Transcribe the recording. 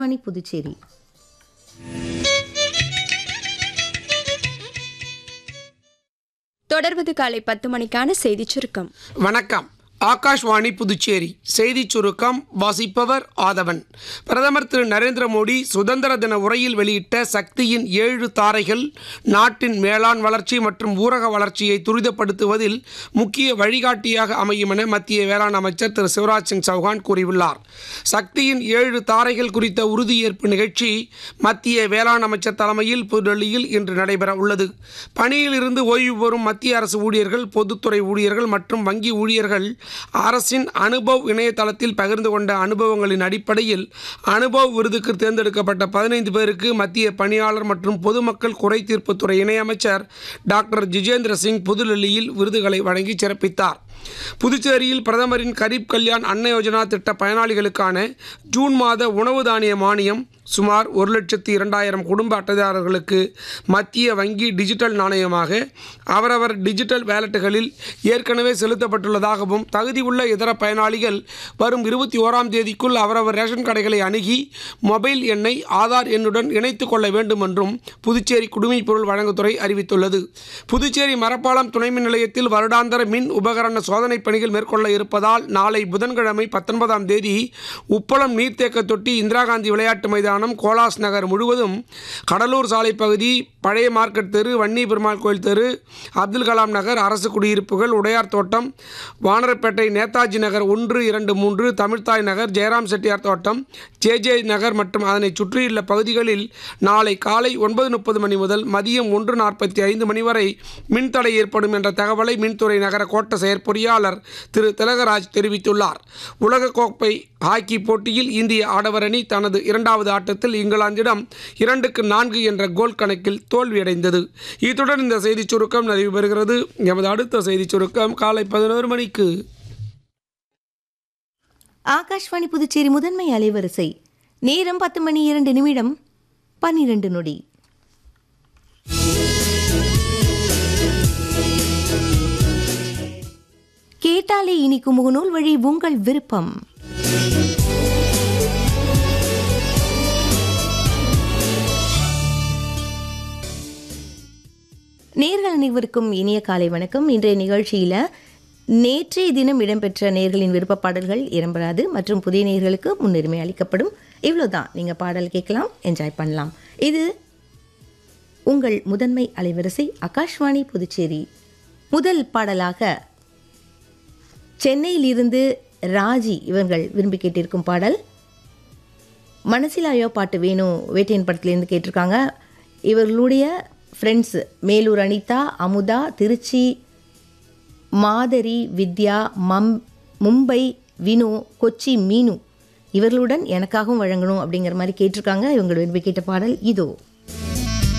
மணி புதுச்சேரி தொடர்வது காலை பத்து மணிக்கான செய்திச் சுருக்கம் வணக்கம் ஆகாஷ்வாணி புதுச்சேரி செய்திச் சுருக்கம் வாசிப்பவர் ஆதவன் பிரதமர் திரு நரேந்திர மோடி சுதந்திர தின உரையில் வெளியிட்ட சக்தியின் ஏழு தாரைகள் நாட்டின் மேலாண் வளர்ச்சி மற்றும் ஊரக வளர்ச்சியை துரிதப்படுத்துவதில் முக்கிய வழிகாட்டியாக அமையும் என மத்திய வேளாண் அமைச்சர் திரு சிவராஜ் சிங் சௌஹான் கூறியுள்ளார் சக்தியின் ஏழு தாரைகள் குறித்த உறுதியேற்பு நிகழ்ச்சி மத்திய வேளாண் அமைச்சர் தலைமையில் புதுடெல்லியில் இன்று நடைபெற உள்ளது பணியில் இருந்து ஓய்வு பெறும் மத்திய அரசு ஊழியர்கள் பொதுத்துறை ஊழியர்கள் மற்றும் வங்கி ஊழியர்கள் அரசின் அனுபவ் இணையதளத்தில் பகிர்ந்து கொண்ட அனுபவங்களின் அடிப்படையில் அனுபவ் விருதுக்கு தேர்ந்தெடுக்கப்பட்ட பதினைந்து பேருக்கு மத்திய பணியாளர் மற்றும் பொதுமக்கள் குறை தீர்ப்புத்துறை இணையமைச்சர் டாக்டர் ஜிஜேந்திர சிங் புதுடெல்லியில் விருதுகளை வழங்கி சிறப்பித்தார் புதுச்சேரியில் பிரதமரின் கரீப் கல்யாண் அன்ன யோஜனா திட்ட பயனாளிகளுக்கான ஜூன் மாத உணவு தானிய மானியம் சுமார் ஒரு லட்சத்தி இரண்டாயிரம் குடும்ப அட்டைதாரர்களுக்கு மத்திய வங்கி டிஜிட்டல் நாணயமாக அவரவர் டிஜிட்டல் வேலட்டுகளில் ஏற்கனவே செலுத்தப்பட்டுள்ளதாகவும் தகுதி உள்ள இதர பயனாளிகள் வரும் இருபத்தி ஓராம் தேதிக்குள் அவரவர் ரேஷன் கடைகளை அணுகி மொபைல் எண்ணை ஆதார் எண்ணுடன் இணைத்துக் கொள்ள வேண்டும் என்றும் புதுச்சேரி குடிமைப் பொருள் வழங்குத்துறை அறிவித்துள்ளது புதுச்சேரி மரப்பாலம் துணை மின் நிலையத்தில் வருடாந்திர மின் உபகரண சோதனை பணிகள் மேற்கொள்ள இருப்பதால் நாளை புதன்கிழமை பத்தொன்பதாம் தேதி உப்பளம் நீர்த்தேக்க தொட்டி இந்திரா காந்தி விளையாட்டு மைதானம் கோலாஸ் நகர் முழுவதும் கடலூர் சாலை பகுதி பழைய மார்க்கெட் தெரு வன்னி பெருமாள் கோயில் தெரு அப்துல் கலாம் நகர் அரசு குடியிருப்புகள் உடையார் தோட்டம் வானரப்பேட்டை நேதாஜி நகர் ஒன்று இரண்டு மூன்று தமிழ்தாய் நகர் ஜெயராம் செட்டியார் தோட்டம் ஜே ஜே நகர் மற்றும் அதனை சுற்றியுள்ள பகுதிகளில் நாளை காலை ஒன்பது முப்பது மணி முதல் மதியம் ஒன்று நாற்பத்தி ஐந்து மணி வரை மின்தடை ஏற்படும் என்ற தகவலை மின்துறை நகர கோட்ட செயற்பொறியாளர் திரு திலகராஜ் தெரிவித்துள்ளார் உலகக்கோப்பை ஹாக்கி போட்டியில் இந்திய ஆடவர் அணி தனது இரண்டாவது ஆட்டத்தில் இங்கிலாந்திடம் இரண்டுக்கு நான்கு என்ற கோல் கணக்கில் தோல்வியடைந்தது இத்துடன் இந்த செய்திச் சுருக்கம் நிறைவு பெறுகிறது எமது அடுத்த செய்திச் சுருக்கம் காலை பதினோரு மணிக்கு ஆகாஷ்வாணி புதுச்சேரி முதன்மை அலைவரிசை நேரம் பத்து மணி இரண்டு நிமிடம் பன்னிரண்டு நொடி கேட்டாலே இனிக்கும் முகநூல் வழி உங்கள் விருப்பம் நேர்கள் அனைவருக்கும் இனிய காலை வணக்கம் இன்றைய நிகழ்ச்சியில் நேற்றைய தினம் இடம்பெற்ற நேர்களின் விருப்ப பாடல்கள் இடம்பெறாது மற்றும் புதிய நேர்களுக்கு முன்னுரிமை அளிக்கப்படும் இவ்வளோதான் நீங்கள் பாடல் கேட்கலாம் என்ஜாய் பண்ணலாம் இது உங்கள் முதன்மை அலைவரிசை ஆகாஷ்வாணி புதுச்சேரி முதல் பாடலாக சென்னையிலிருந்து ராஜி இவர்கள் விரும்பி கேட்டிருக்கும் பாடல் மனசிலாயோ பாட்டு வேணும் வேட்டையன் படத்துலேருந்து கேட்டிருக்காங்க இவர்களுடைய ஃப்ரெண்ட்ஸ் மேலூர் அனிதா அமுதா திருச்சி மாதரி வித்யா மம் மும்பை வினு கொச்சி மீனு இவர்களுடன் எனக்காகவும் வழங்கணும் அப்படிங்கிற மாதிரி கேட்டிருக்காங்க இவங்க விரும்பி கேட்ட பாடல் இதோ